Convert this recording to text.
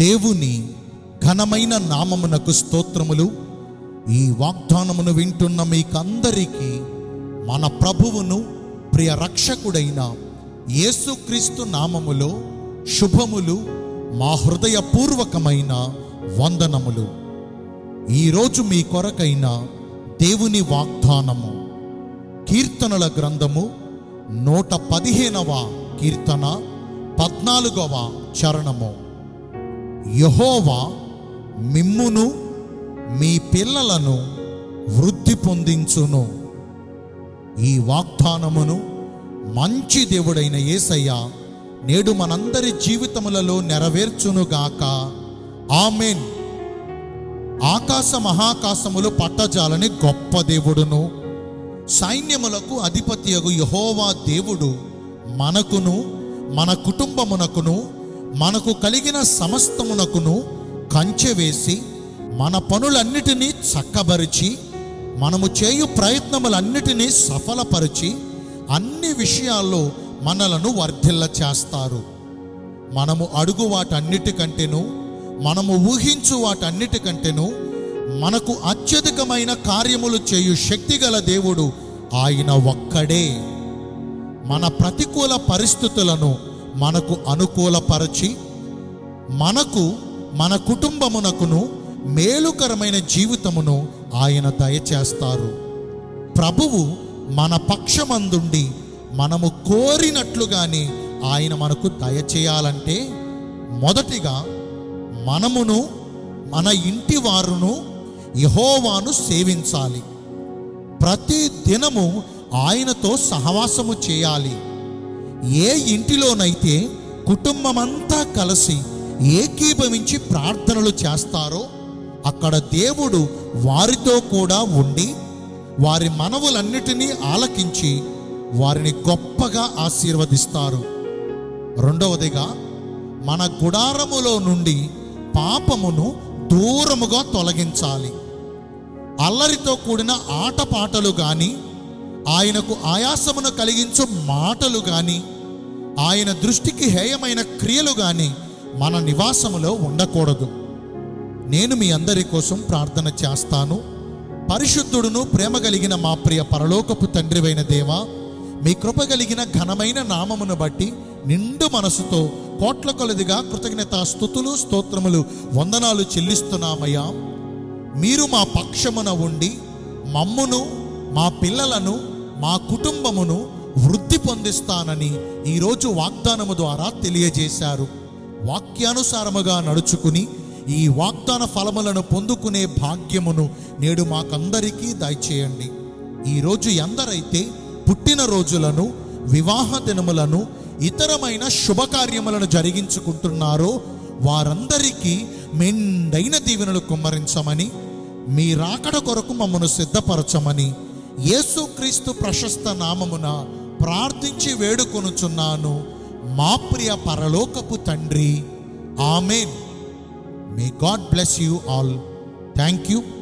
దేవుని ఘనమైన నామమునకు స్తోత్రములు ఈ వాగ్దానమును వింటున్న మీకందరికీ మన ప్రభువును ప్రియ రక్షకుడైన యేసుక్రీస్తు నామములో శుభములు మా హృదయపూర్వకమైన వందనములు ఈరోజు మీ కొరకైన దేవుని వాగ్దానము కీర్తనల గ్రంథము నూట పదిహేనవ కీర్తన పద్నాలుగవ చరణము యహోవా మిమ్మును మీ పిల్లలను వృద్ధి పొందించును ఈ వాగ్దానమును మంచి దేవుడైన యేసయ్య నేడు మనందరి జీవితములలో నెరవేర్చునుగాక ఆమెన్ ఆకాశ మహాకాశములు పట్టజాలని గొప్ప దేవుడును సైన్యములకు అధిపతియగు యహోవా దేవుడు మనకును మన కుటుంబమునకును మనకు కలిగిన సమస్తమునకును కంచె వేసి మన పనులన్నిటినీ చక్కబరిచి మనము చేయు ప్రయత్నములన్నిటినీ సఫలపరిచి అన్ని విషయాల్లో మనలను వర్ధిల్ల చేస్తారు మనము అడుగు వాటన్నిటికంటేను మనము ఊహించు వాటన్నిటికంటేను మనకు అత్యధికమైన కార్యములు చేయు శక్తిగల దేవుడు ఆయన ఒక్కడే మన ప్రతికూల పరిస్థితులను మనకు అనుకూలపరచి మనకు మన కుటుంబమునకును మేలుకరమైన జీవితమును ఆయన దయచేస్తారు ప్రభువు మన పక్షమందుండి మనము కోరినట్లుగానే ఆయన మనకు దయచేయాలంటే మొదటిగా మనమును మన ఇంటి వారును యహోవాను సేవించాలి ప్రతి దినము ఆయనతో సహవాసము చేయాలి ఏ ఇంటిలోనైతే కుటుంబమంతా కలిసి ఏకీభవించి ప్రార్థనలు చేస్తారో అక్కడ దేవుడు వారితో కూడా ఉండి వారి మనవులన్నిటినీ ఆలకించి వారిని గొప్పగా ఆశీర్వదిస్తారు రెండవదిగా మన గుడారములో నుండి పాపమును దూరముగా తొలగించాలి అల్లరితో కూడిన ఆటపాటలు గాని ఆయనకు ఆయాసమును కలిగించు మాటలు గాని ఆయన దృష్టికి హేయమైన క్రియలు గాని మన నివాసములో ఉండకూడదు నేను మీ అందరి కోసం ప్రార్థన చేస్తాను పరిశుద్ధుడును ప్రేమ కలిగిన మా ప్రియ పరలోకపు తండ్రివైన దేవా మీ కృప కలిగిన ఘనమైన నామమును బట్టి నిండు మనసుతో కోట్ల కొలదిగా కృతజ్ఞత స్థుతులు స్తోత్రములు వందనాలు చెల్లిస్తున్నామయ్యా మీరు మా పక్షమున ఉండి మమ్మును మా పిల్లలను మా కుటుంబమును వృద్ధి పొందిస్తానని ఈరోజు వాగ్దానము ద్వారా తెలియజేశారు వాక్యానుసారముగా నడుచుకుని ఈ వాగ్దాన ఫలములను పొందుకునే భాగ్యమును నేడు మాకందరికీ దయచేయండి ఈరోజు ఎందరైతే పుట్టినరోజులను వివాహ దినములను ఇతరమైన శుభకార్యములను జరిగించుకుంటున్నారో వారందరికీ మెండైన దీవెనలు కుమ్మరించమని మీ రాకడ కొరకు మమ్మను సిద్ధపరచమని యేసుక్రీస్తు ప్రశస్త నామమున ప్రార్థించి వేడుకొనుచున్నాను మా ప్రియ పరలోకపు తండ్రి amen may God bless you all thank you